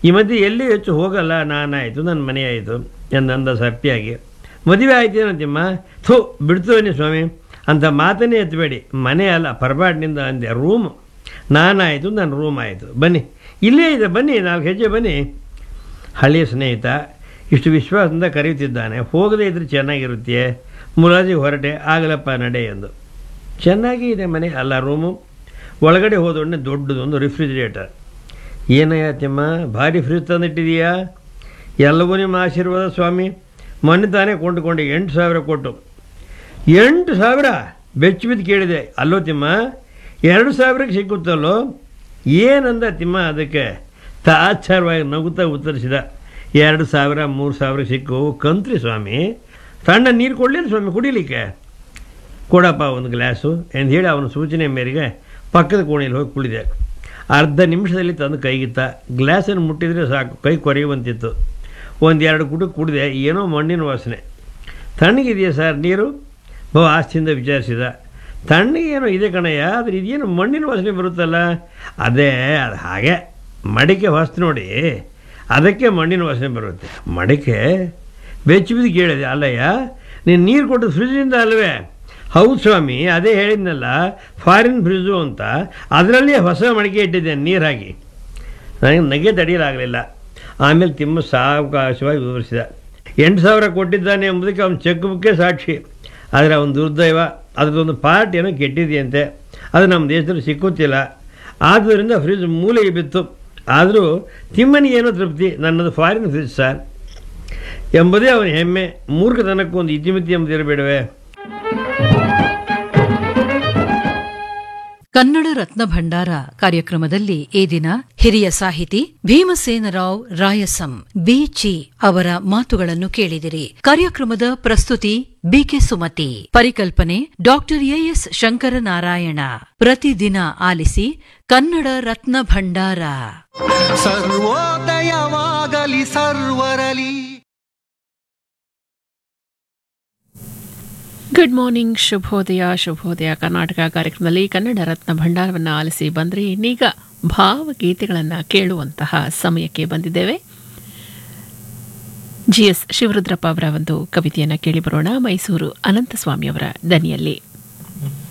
ಈ ಮಧ್ಯೆ ಎಲ್ಲಿ ಹೆಚ್ಚು ಹೋಗಲ್ಲ ನಾನಾಯಿತು ನನ್ನ ಮನೆ ಆಯಿತು ಎಂದಂದ ಸರ್ಪಿಯಾಗಿ ಮದುವೆ ಆಯ್ತೇನಂತಿಮ್ಮ ಥೂ ಬಿಡ್ತೇನೆ ಸ್ವಾಮಿ ಅಂತ ಮಾತನ್ನೇ ಎತ್ತಬೇಡಿ ಮನೆ ಅಲ್ಲ ಪರಪಾಟಿನಿಂದ ಅಂದೆ ರೂಮ್ ನಾನಾಯಿತು ನನ್ನ ರೂಮ್ ಆಯಿತು ಬನ್ನಿ ಇಲ್ಲೇ ಇದೆ ಬನ್ನಿ ನಾಲ್ಕು ಹೆಜ್ಜೆ ಬನ್ನಿ ಹಳೆಯ ಸ್ನೇಹಿತ ಇಷ್ಟು ವಿಶ್ವಾಸದಿಂದ ಕರೆಯುತ್ತಿದ್ದಾನೆ ಹೋಗದೇ ಇದ್ರೆ ಚೆನ್ನಾಗಿರುತ್ತೆ ಮುಲಾಜಿ ಹೊರಟೆ ಆಗಲಪ್ಪ ನಡೆ ಎಂದು ಚೆನ್ನಾಗಿ ಇದೆ ಮನೆ ಅಲ್ಲ ರೂಮು ಒಳಗಡೆ ಹೋದೊಡನೆ ದೊಡ್ಡದೊಂದು ರಿಫ್ರಿಜಿರೇಟರ್ ಏನಯ್ಯ ತಿಮ್ಮ ಭಾರಿ ಫ್ರಿಜ್ ತಂದಿಟ್ಟಿದೀಯಾ ಎಲ್ಲವೂ ನಿಮ್ಮ ಆಶೀರ್ವಾದ ಸ್ವಾಮಿ ಮೊನ್ನೆ ತಾನೇ ಕೊಂಡುಕೊಂಡು ಎಂಟು ಸಾವಿರ ಕೊಟ್ಟು ಎಂಟು ಸಾವಿರ ಬೆಚ್ಚ ಬಿದ್ದು ಕೇಳಿದೆ ಅಲ್ಲೋ ತಿಮ್ಮ ಎರಡು ಸಾವಿರಕ್ಕೆ ಸಿಕ್ಕುತ್ತಲ್ಲೋ ಏನಂದ ತಿಮ್ಮ ಅದಕ್ಕೆ ತಾಚಾರವಾಗಿ ನಗುತ್ತಾ ಉತ್ತರಿಸಿದ ಎರಡು ಸಾವಿರ ಮೂರು ಸಾವಿರ ಸಿಕ್ಕು ಕಂತ್ರಿ ಸ್ವಾಮಿ ತಣ್ಣ ನೀರು ಕೊಡಲಿಲ್ಲ ಸ್ವಾಮಿ ಕುಡಿಲಿಕ್ಕೆ ಕೊಡಪ್ಪ ಒಂದು ಗ್ಲಾಸು ಎಂದು ಹೇಳಿ ಅವನ ಸೂಚನೆ ಮೇರೆಗೆ ಪಕ್ಕದ ಕೋಣೆಯಲ್ಲಿ ಹೋಗಿ ಕುಳಿದೆ ಅರ್ಧ ನಿಮಿಷದಲ್ಲಿ ತಂದು ಕೈಗಿತ್ತ ಗ್ಲಾಸನ್ನು ಮುಟ್ಟಿದರೆ ಸಾಕು ಕೈ ಕೊರೆಯುವಂತಿತ್ತು ಒಂದೆರಡು ಕುಟು ಕುಡಿದೆ ಏನೋ ಮಣ್ಣಿನ ವಾಸನೆ ತಣ್ಣಗಿದೆಯಾ ಸರ್ ನೀರು ಬಹು ಆಸ್ತಿಯಿಂದ ವಿಚಾರಿಸಿದ ತಣ್ಣಗೇನೋ ಇದೆ ಕಣಯ್ಯ ಆದರೆ ಇದೇನು ಮಣ್ಣಿನ ವಾಸನೆ ಬರುತ್ತಲ್ಲ ಅದೇ ಅದು ಹಾಗೆ ಮಡಿಕೆ ವಾಸನೆ ನೋಡಿ ಅದಕ್ಕೆ ಮಣ್ಣಿನ ವಾಸನೆ ಬರುತ್ತೆ ಮಡಿಕೆ ಬೆಚ್ಚಿ ಬಿದ್ದು ಕೇಳಿದೆ ಅಲ್ಲಯ್ಯ ನೀನು ನೀರು ಕೊಟ್ಟು ಫ್ರಿಜ್ನಿಂದ ಅಲ್ವೇ ಹೌದು ಸ್ವಾಮಿ ಅದೇ ಹೇಳಿದ್ನಲ್ಲ ಫಾರಿನ್ ಫ್ರಿಜ್ಜು ಅಂತ ಅದರಲ್ಲಿ ಹೊಸ ಮಡಿಕೆ ಇಟ್ಟಿದ್ದೇನೆ ನೀರು ಹಾಕಿ ನನಗೆ ನಗೆ ತಡೆಯಲಾಗಲಿಲ್ಲ ಆಮೇಲೆ ತಿಮ್ಮ ಸಾವಕಾಶವಾಗಿ ವಿವರಿಸಿದ ಎಂಟು ಸಾವಿರ ಕೊಟ್ಟಿದ್ದಾನೆ ಎಂಬುದಕ್ಕೆ ಅವನ ಚೆಕ್ ಬುಕ್ಕೇ ಸಾಕ್ಷಿ ಆದರೆ ಅವನ ದುರ್ದೈವ ಅದರದೊಂದು ಪಾರ್ಟ್ ಏನೋ ಕೆಟ್ಟಿದೆಯಂತೆ ಅದು ನಮ್ಮ ದೇಶದಲ್ಲಿ ಸಿಕ್ಕುತ್ತಿಲ್ಲ ಆದ್ದರಿಂದ ಫ್ರಿಜ್ ಮೂಲೆಗೆ ಬಿತ್ತು ಆದರೂ ತಿಮ್ಮನಿಗೇನೋ ತೃಪ್ತಿ ನನ್ನದು ಫಾರಿನ್ ಫ್ರಿಜ್ ಸರ್ ಎಂಬುದೇ ಅವನ ಹೆಮ್ಮೆ ಮೂರ್ಖತನಕ್ಕೂ ಒಂದು ಇತಿಮಿತಿ ಎಂಬುದಿರಬೇಡವೇ ಕನ್ನಡ ರತ್ನ ಭಂಡಾರ ಕಾರ್ಯಕ್ರಮದಲ್ಲಿ ಈ ದಿನ ಹಿರಿಯ ಸಾಹಿತಿ ಭೀಮಸೇನರಾವ್ ರಾಯಸಂ ಬಿಚಿ ಅವರ ಮಾತುಗಳನ್ನು ಕೇಳಿದಿರಿ ಕಾರ್ಯಕ್ರಮದ ಪ್ರಸ್ತುತಿ ಬಿಕೆ ಸುಮತಿ ಪರಿಕಲ್ಪನೆ ಡಾಕ್ಟರ್ ಎಎಸ್ ಶಂಕರನಾರಾಯಣ ಪ್ರತಿದಿನ ಆಲಿಸಿ ಕನ್ನಡ ರತ್ನ ಭಂಡಾರ ಸರ್ವೋದಯವಾಗಲಿ ಸರ್ವರಲಿ ಗುಡ್ ಮಾರ್ನಿಂಗ್ ಶುಭೋದಯ ಶುಭೋದಯ ಕರ್ನಾಟಕ ಕಾರ್ಯಕ್ರಮದಲ್ಲಿ ಕನ್ನಡ ರತ್ನ ಭಂಡಾರವನ್ನು ಆಲಿಸಿ ಬಂದರೆ ಇನ್ನೀಗ ಭಾವಗೀತೆಗಳನ್ನು ಕೇಳುವಂತಹ ಸಮಯಕ್ಕೆ ಬಂದಿದ್ದೇವೆ ಜಿ ಎಸ್ ಶಿವರುದ್ರಪ್ಪ ಅವರ ಒಂದು ಕವಿತೆಯನ್ನು ಕೇಳಿ ಬರೋಣ ಮೈಸೂರು ಅನಂತಸ್ವಾಮಿ ಅವರ ದನಿಯಲ್ಲಿ